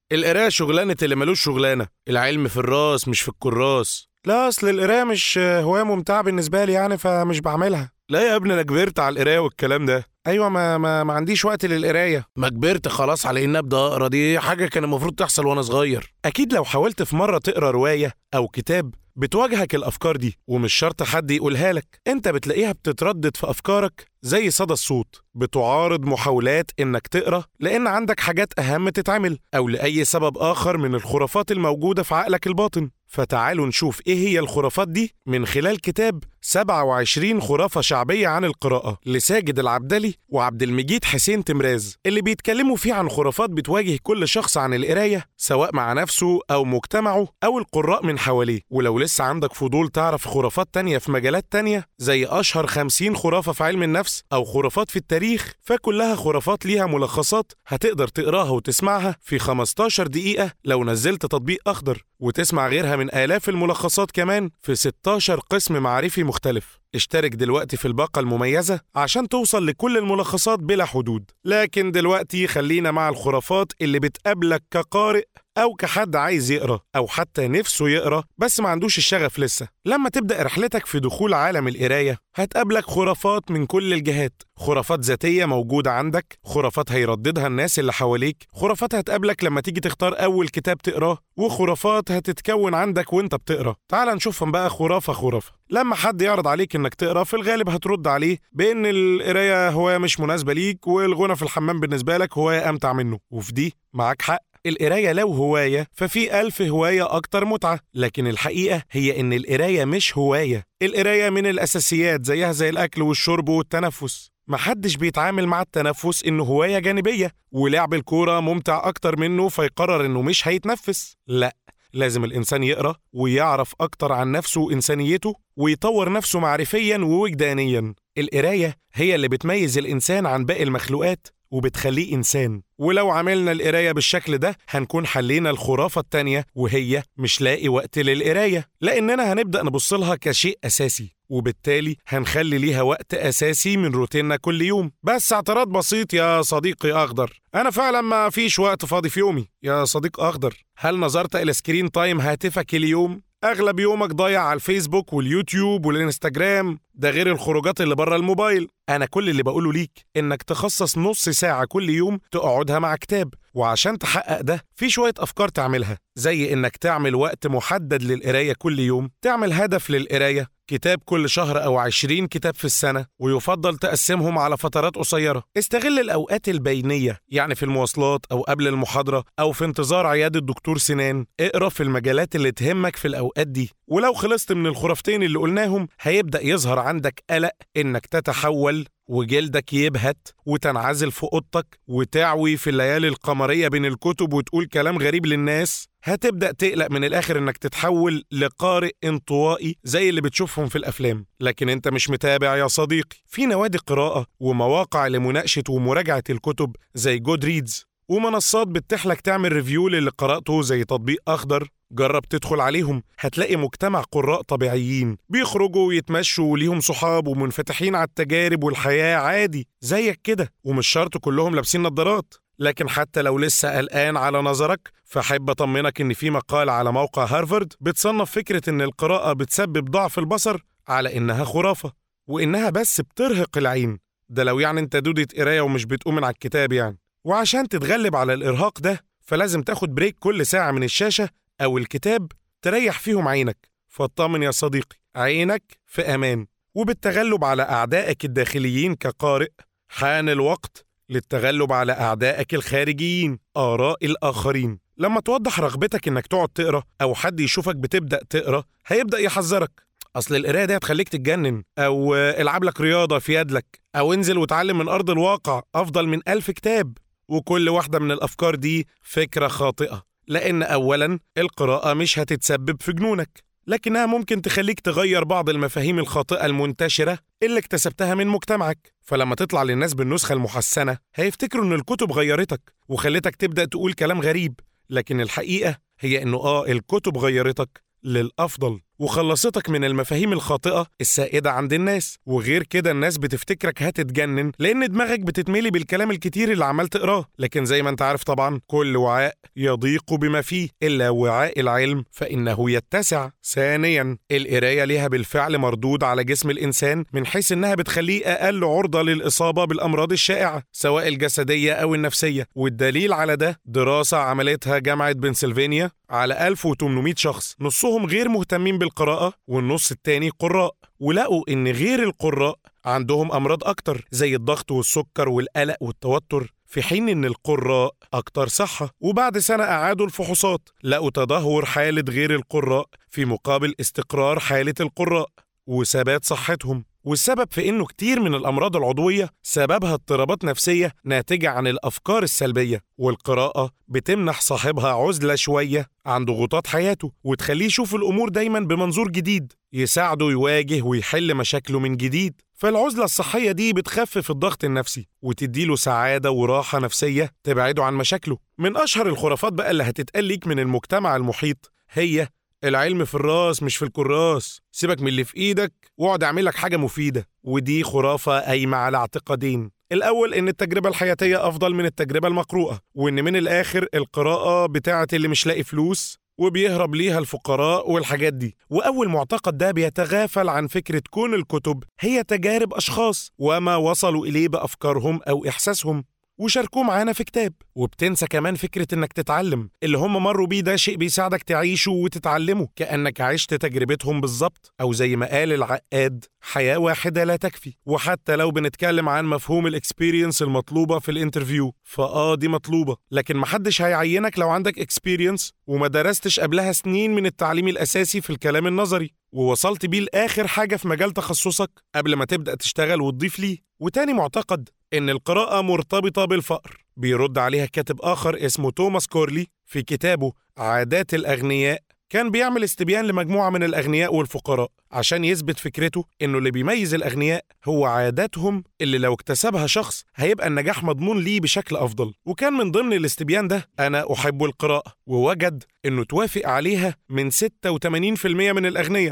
القرايه شغلانه اللي ملوش شغلانه العلم في الراس مش في الكراس لا اصل القرايه مش هوايه ممتعه بالنسبه لي يعني فمش بعملها لا يا ابني انا كبرت على القرايه والكلام ده ايوه ما ما, ما عنديش وقت للقرايه ما كبرت خلاص على اني ابدا اقرا دي حاجه كان المفروض تحصل وانا صغير اكيد لو حاولت في مره تقرا روايه او كتاب بتواجهك الافكار دي ومش شرط حد يقولها لك انت بتلاقيها بتتردد في افكارك زي صدى الصوت بتعارض محاولات انك تقرا لان عندك حاجات اهم تتعمل او لاي سبب اخر من الخرافات الموجوده في عقلك الباطن فتعالوا نشوف ايه هي الخرافات دي من خلال كتاب 27 خرافة شعبية عن القراءة لساجد العبدلي وعبد المجيد حسين تمراز اللي بيتكلموا فيه عن خرافات بتواجه كل شخص عن القراية سواء مع نفسه أو مجتمعه أو القراء من حواليه ولو لسه عندك فضول تعرف خرافات تانية في مجالات تانية زي أشهر 50 خرافة في علم النفس أو خرافات في التاريخ فكلها خرافات ليها ملخصات هتقدر تقراها وتسمعها في 15 دقيقة لو نزلت تطبيق أخضر وتسمع غيرها من آلاف الملخصات كمان في 16 قسم معرفي مختلف اشترك دلوقتي في الباقة المميزة عشان توصل لكل الملخصات بلا حدود لكن دلوقتي خلينا مع الخرافات اللي بتقابلك كقارئ أو كحد عايز يقرأ أو حتى نفسه يقرأ بس ما عندوش الشغف لسه لما تبدأ رحلتك في دخول عالم القراية هتقابلك خرافات من كل الجهات خرافات ذاتية موجودة عندك خرافات هيرددها الناس اللي حواليك خرافات هتقابلك لما تيجي تختار أول كتاب تقراه وخرافات هتتكون عندك وانت بتقرا تعال نشوفهم بقى خرافة خرافة لما حد يعرض عليك انك تقرا في الغالب هترد عليه بان القرايه هوايه مش مناسبه ليك والغنى في الحمام بالنسبه لك هوايه امتع منه وفي دي معاك حق القراية لو هواية ففي ألف هواية أكتر متعة لكن الحقيقة هي إن القراية مش هواية القراية من الأساسيات زيها زي الأكل والشرب والتنفس محدش بيتعامل مع التنفس إنه هواية جانبية ولعب الكورة ممتع أكتر منه فيقرر إنه مش هيتنفس لأ لازم الإنسان يقرأ ويعرف أكتر عن نفسه وإنسانيته ويطور نفسه معرفيا ووجدانيا القراية هي اللي بتميز الإنسان عن باقي المخلوقات وبتخليه إنسان ولو عملنا القراية بالشكل ده هنكون حلينا الخرافة التانية وهي مش لاقي وقت للقراية لأننا هنبدأ نبص لها كشيء أساسي وبالتالي هنخلي ليها وقت أساسي من روتيننا كل يوم بس اعتراض بسيط يا صديقي أخضر أنا فعلا ما فيش وقت فاضي في يومي يا صديق أخضر هل نظرت إلى سكرين تايم هاتفك اليوم؟ أغلب يومك ضايع على الفيسبوك واليوتيوب والإنستجرام ده غير الخروجات اللي بره الموبايل أنا كل اللي بقوله ليك إنك تخصص نص ساعة كل يوم تقعدها مع كتاب وعشان تحقق ده في شوية أفكار تعملها زي إنك تعمل وقت محدد للقراية كل يوم تعمل هدف للقراية كتاب كل شهر أو عشرين كتاب في السنة ويفضل تقسمهم على فترات قصيرة استغل الأوقات البينية يعني في المواصلات أو قبل المحاضرة أو في انتظار عيادة دكتور سنان اقرأ في المجالات اللي تهمك في الأوقات دي ولو خلصت من الخرافتين اللي قلناهم هيبدأ يظهر عندك قلق إنك تتحول وجلدك يبهت وتنعزل في اوضتك وتعوي في الليالي القمريه بين الكتب وتقول كلام غريب للناس هتبدا تقلق من الاخر انك تتحول لقارئ انطوائي زي اللي بتشوفهم في الافلام لكن انت مش متابع يا صديقي في نوادي قراءه ومواقع لمناقشه ومراجعه الكتب زي جود ريدز ومنصات بتتيح لك تعمل ريفيو للي قرأته زي تطبيق أخضر جرب تدخل عليهم هتلاقي مجتمع قراء طبيعيين بيخرجوا ويتمشوا وليهم صحاب ومنفتحين على التجارب والحياة عادي زيك كده ومش شرط كلهم لابسين نظارات لكن حتى لو لسه قلقان على نظرك فحب أطمنك إن في مقال على موقع هارفارد بتصنف فكرة إن القراءة بتسبب ضعف البصر على إنها خرافة وإنها بس بترهق العين ده لو يعني أنت دودة قراية ومش بتقوم من على الكتاب يعني وعشان تتغلب على الإرهاق ده فلازم تاخد بريك كل ساعة من الشاشة أو الكتاب تريح فيهم عينك فاطمن يا صديقي عينك في أمان وبالتغلب على أعدائك الداخليين كقارئ حان الوقت للتغلب على أعدائك الخارجيين آراء الآخرين لما توضح رغبتك إنك تقعد تقرأ أو حد يشوفك بتبدأ تقرأ هيبدأ يحذرك أصل القراية دي هتخليك تتجنن أو العب لك رياضة في يدلك أو انزل وتعلم من أرض الواقع أفضل من ألف كتاب وكل واحدة من الأفكار دي فكرة خاطئة لأن أولا القراءة مش هتتسبب في جنونك لكنها ممكن تخليك تغير بعض المفاهيم الخاطئة المنتشرة اللي اكتسبتها من مجتمعك فلما تطلع للناس بالنسخة المحسنة هيفتكروا إن الكتب غيرتك وخلتك تبدأ تقول كلام غريب لكن الحقيقة هي إنه آه الكتب غيرتك للأفضل وخلصتك من المفاهيم الخاطئة السائدة عند الناس وغير كده الناس بتفتكرك هتتجنن لأن دماغك بتتملي بالكلام الكتير اللي عمال تقراه لكن زي ما انت عارف طبعا كل وعاء يضيق بما فيه إلا وعاء العلم فإنه يتسع ثانيا القراية ليها بالفعل مردود على جسم الإنسان من حيث إنها بتخليه أقل عرضة للإصابة بالأمراض الشائعة سواء الجسدية أو النفسية والدليل على ده دراسة عملتها جامعة بنسلفانيا على 1800 شخص نصهم غير مهتمين بالقراءة والنص التاني قراء ولقوا إن غير القراء عندهم أمراض أكتر زي الضغط والسكر والقلق والتوتر في حين إن القراء أكتر صحة وبعد سنة أعادوا الفحوصات لقوا تدهور حالة غير القراء في مقابل استقرار حالة القراء وثبات صحتهم والسبب في انه كتير من الامراض العضويه سببها اضطرابات نفسيه ناتجه عن الافكار السلبيه والقراءه بتمنح صاحبها عزله شويه عن ضغوطات حياته وتخليه يشوف الامور دايما بمنظور جديد يساعده يواجه ويحل مشاكله من جديد فالعزله الصحيه دي بتخفف الضغط النفسي وتديله سعاده وراحه نفسيه تبعده عن مشاكله من اشهر الخرافات بقى اللي هتتقال ليك من المجتمع المحيط هي العلم في الراس مش في الكراس سيبك من اللي في ايدك واقعد اعمل لك حاجه مفيده ودي خرافه قايمه على اعتقادين الأول إن التجربة الحياتية أفضل من التجربة المقروءة وإن من الآخر القراءة بتاعة اللي مش لاقي فلوس وبيهرب ليها الفقراء والحاجات دي وأول معتقد ده بيتغافل عن فكرة كون الكتب هي تجارب أشخاص وما وصلوا إليه بأفكارهم أو إحساسهم وشاركوه معانا في كتاب وبتنسى كمان فكرة إنك تتعلم اللي هم مروا بيه ده شيء بيساعدك تعيشه وتتعلمه كأنك عشت تجربتهم بالظبط أو زي ما قال العقاد حياة واحدة لا تكفي وحتى لو بنتكلم عن مفهوم الاكسبيرينس المطلوبة في الانترفيو فآه دي مطلوبة لكن محدش هيعينك لو عندك اكسبيرينس وما درستش قبلها سنين من التعليم الأساسي في الكلام النظري ووصلت بيه لآخر حاجة في مجال تخصصك قبل ما تبدأ تشتغل وتضيف ليه وتاني معتقد إن القراءة مرتبطة بالفقر بيرد عليها كاتب آخر اسمه توماس كورلي في كتابه عادات الأغنياء كان بيعمل استبيان لمجموعة من الأغنياء والفقراء عشان يثبت فكرته إنه اللي بيميز الأغنياء هو عاداتهم اللي لو اكتسبها شخص هيبقى النجاح مضمون ليه بشكل أفضل وكان من ضمن الاستبيان ده أنا أحب القراءة ووجد إنه توافق عليها من 86% من الأغنياء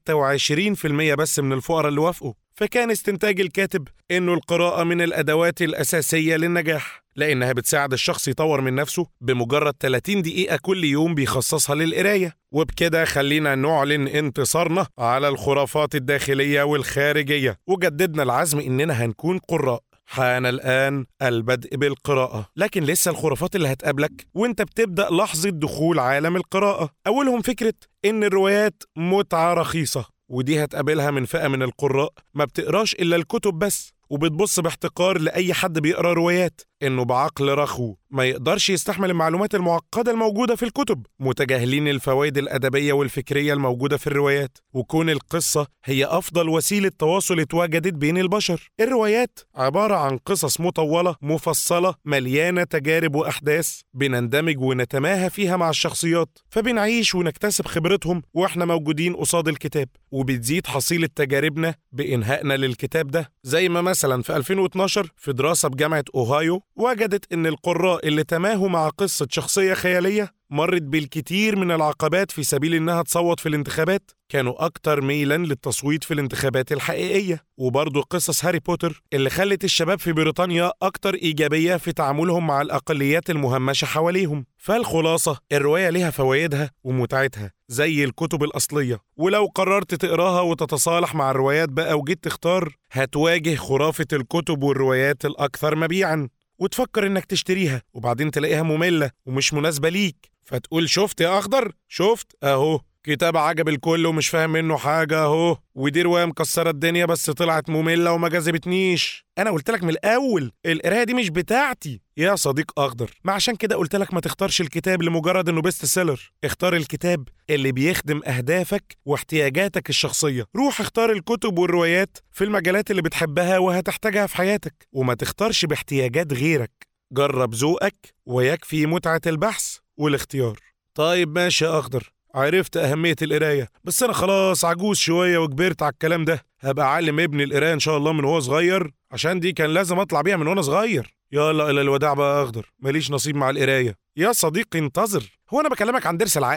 و26% بس من الفقراء اللي وافقوا فكان استنتاج الكاتب إنه القراءة من الأدوات الأساسية للنجاح لأنها بتساعد الشخص يطور من نفسه بمجرد 30 دقيقة كل يوم بيخصصها للقراية وبكده خلينا نعلن انتصارنا على الخرافات الداخلية والخارجية وجددنا العزم إننا هنكون قراء حان الآن البدء بالقراءة لكن لسه الخرافات اللي هتقابلك وانت بتبدأ لحظة دخول عالم القراءة أولهم فكرة إن الروايات متعة رخيصة ودي هتقابلها من فئة من القراء ما بتقراش إلا الكتب بس وبتبص باحتقار لأي حد بيقرا روايات إنه بعقل رخو ما يقدرش يستحمل المعلومات المعقدة الموجودة في الكتب متجاهلين الفوائد الأدبية والفكرية الموجودة في الروايات وكون القصة هي أفضل وسيلة تواصل اتوجدت بين البشر الروايات عبارة عن قصص مطولة مفصلة مليانة تجارب وأحداث بنندمج ونتماهى فيها مع الشخصيات فبنعيش ونكتسب خبرتهم وإحنا موجودين قصاد الكتاب وبتزيد حصيلة تجاربنا بإنهائنا للكتاب ده زي ما مثلا في 2012 في دراسة بجامعة أوهايو وجدت إن القراء اللي تماهوا مع قصة شخصية خيالية مرت بالكثير من العقبات في سبيل إنها تصوت في الانتخابات كانوا أكتر ميلا للتصويت في الانتخابات الحقيقية وبرضه قصص هاري بوتر اللي خلت الشباب في بريطانيا أكتر إيجابية في تعاملهم مع الأقليات المهمشة حواليهم فالخلاصة الرواية ليها فوائدها ومتعتها زي الكتب الأصلية ولو قررت تقراها وتتصالح مع الروايات بقى وجيت تختار هتواجه خرافة الكتب والروايات الأكثر مبيعاً وتفكر إنك تشتريها وبعدين تلاقيها مملة ومش مناسبة ليك فتقول شفت يا أخضر شفت أهو كتاب عجب الكل ومش فاهم منه حاجة أهو ودي رواية مكسرة الدنيا بس طلعت مملة وما جذبتنيش أنا قلت لك من الأول القراية دي مش بتاعتي يا صديق أخضر ما عشان كده قلت لك ما تختارش الكتاب لمجرد إنه بيست سيلر اختار الكتاب اللي بيخدم أهدافك واحتياجاتك الشخصية روح اختار الكتب والروايات في المجالات اللي بتحبها وهتحتاجها في حياتك وما تختارش باحتياجات غيرك جرب ذوقك ويكفي متعة البحث والاختيار طيب ماشي يا أخضر عرفت أهمية القراية بس أنا خلاص عجوز شوية وكبرت على الكلام ده هبقى أعلم ابني القراية إن شاء الله من وهو صغير عشان دي كان لازم أطلع بيها من وأنا صغير يلا إلى الوداع بقى أخضر ماليش نصيب مع القراية يا صديقي انتظر هو أنا بكلمك عن درس العقل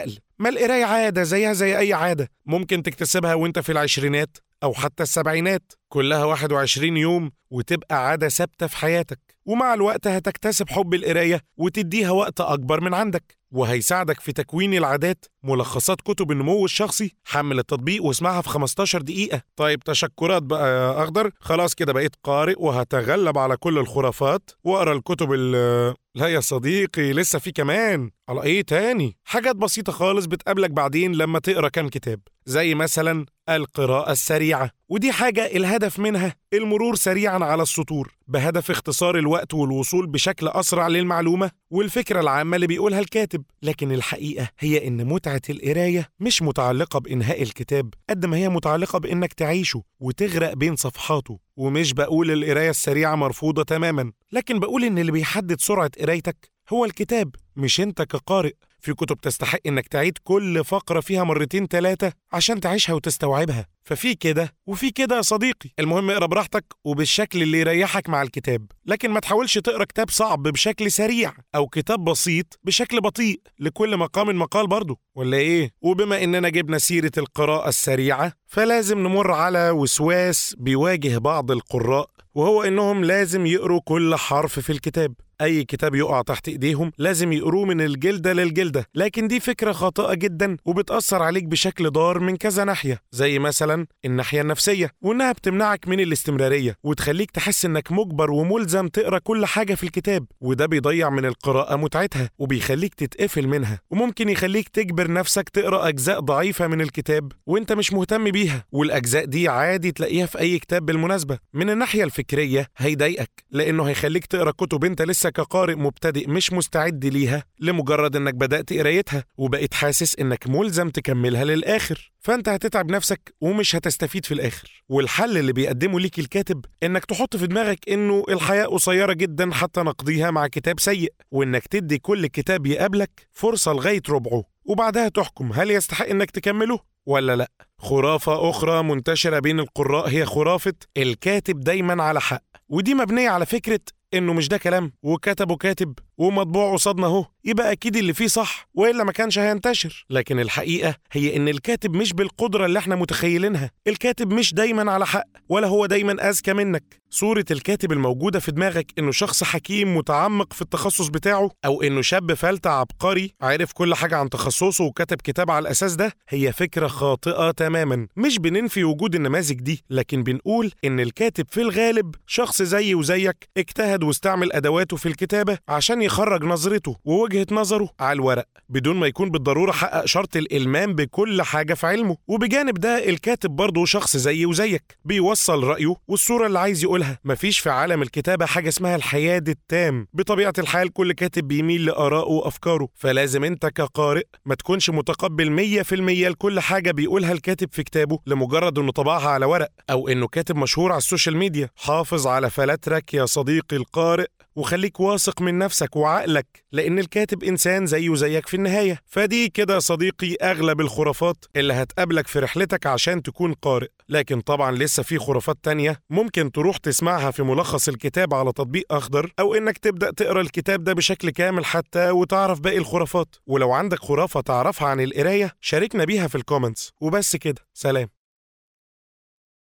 ما القراية عادة زيها زي أي عادة ممكن تكتسبها وانت في العشرينات أو حتى السبعينات كلها 21 يوم وتبقى عادة ثابتة في حياتك ومع الوقت هتكتسب حب القراية وتديها وقت أكبر من عندك وهيساعدك في تكوين العادات ملخصات كتب النمو الشخصي حمل التطبيق واسمعها في 15 دقيقة طيب تشكرات بقى يا أخضر خلاص كده بقيت قارئ وهتغلب على كل الخرافات وأقرأ الكتب ال لا يا صديقي لسه في كمان على ايه تاني حاجات بسيطة خالص بتقابلك بعدين لما تقرا كام كتاب زي مثلا القراءة السريعة ودي حاجة الهدف منها المرور سريعا على السطور بهدف اختصار الوقت والوصول بشكل أسرع للمعلومة والفكرة العامة اللي بيقولها الكاتب لكن الحقيقة هي إن متعة القراية مش متعلقة بإنهاء الكتاب قد ما هي متعلقة بإنك تعيشه وتغرق بين صفحاته ومش بقول القراية السريعة مرفوضة تماما لكن بقول إن اللي بيحدد سرعة قرايتك هو الكتاب مش انت كقارئ في كتب تستحق انك تعيد كل فقرة فيها مرتين تلاتة عشان تعيشها وتستوعبها ففي كده وفي كده يا صديقي المهم اقرا براحتك وبالشكل اللي يريحك مع الكتاب لكن ما تحاولش تقرا كتاب صعب بشكل سريع او كتاب بسيط بشكل بطيء لكل مقام مقال برضه ولا ايه وبما اننا جبنا سيرة القراءة السريعة فلازم نمر على وسواس بيواجه بعض القراء وهو انهم لازم يقروا كل حرف في الكتاب اي كتاب يقع تحت ايديهم لازم يقروه من الجلده للجلده لكن دي فكره خاطئه جدا وبتاثر عليك بشكل ضار من كذا ناحيه زي مثلا الناحيه النفسيه وانها بتمنعك من الاستمراريه وتخليك تحس انك مجبر وملزم تقرا كل حاجه في الكتاب وده بيضيع من القراءه متعتها وبيخليك تتقفل منها وممكن يخليك تجبر نفسك تقرا اجزاء ضعيفه من الكتاب وانت مش مهتم بيها والاجزاء دي عادي تلاقيها في اي كتاب بالمناسبه من الناحيه الفكريه هيضايقك لانه هيخليك تقرا كتب انت لسه كقارئ مبتدئ مش مستعد ليها لمجرد انك بدأت قرايتها وبقيت حاسس انك ملزم تكملها للآخر فانت هتتعب نفسك ومش هتستفيد في الآخر والحل اللي بيقدمه ليك الكاتب انك تحط في دماغك انه الحياة قصيرة جدا حتى نقضيها مع كتاب سيء وانك تدي كل كتاب يقابلك فرصة لغاية ربعه وبعدها تحكم هل يستحق انك تكمله ولا لا خرافة أخرى منتشرة بين القراء هي خرافة الكاتب دايما على حق ودي مبنية على فكرة انه مش ده كلام وكتبه كاتب ومطبوع قصادنا اهو يبقى اكيد اللي فيه صح والا ما كانش هينتشر لكن الحقيقه هي ان الكاتب مش بالقدره اللي احنا متخيلينها الكاتب مش دايما على حق ولا هو دايما اذكى منك صوره الكاتب الموجوده في دماغك انه شخص حكيم متعمق في التخصص بتاعه او انه شاب فلتة عبقري عارف كل حاجه عن تخصصه وكتب كتاب على الاساس ده هي فكره خاطئه تماما مش بننفي وجود النماذج دي لكن بنقول ان الكاتب في الغالب شخص زيي وزيك اجتهد واستعمل ادواته في الكتابه عشان يخرج نظرته ووجهه نظره على الورق بدون ما يكون بالضروره حقق شرط الالمام بكل حاجه في علمه وبجانب ده الكاتب برضه شخص زيي وزيك بيوصل رايه والصوره اللي عايز يقولها مفيش في عالم الكتابه حاجه اسمها الحياد التام بطبيعه الحال كل كاتب بيميل لارائه وافكاره فلازم انت كقارئ ما تكونش متقبل 100% لكل حاجه بيقولها الكاتب في كتابه لمجرد انه طبعها على ورق او انه كاتب مشهور على السوشيال ميديا حافظ على فلاترك يا صديقي القارئ وخليك واثق من نفسك وعقلك لأن الكاتب إنسان زيه زيك في النهاية فدي كده صديقي أغلب الخرافات اللي هتقابلك في رحلتك عشان تكون قارئ لكن طبعا لسه في خرافات تانية ممكن تروح تسمعها في ملخص الكتاب على تطبيق أخضر أو إنك تبدأ تقرأ الكتاب ده بشكل كامل حتى وتعرف باقي الخرافات ولو عندك خرافة تعرفها عن القراية شاركنا بيها في الكومنتس وبس كده سلام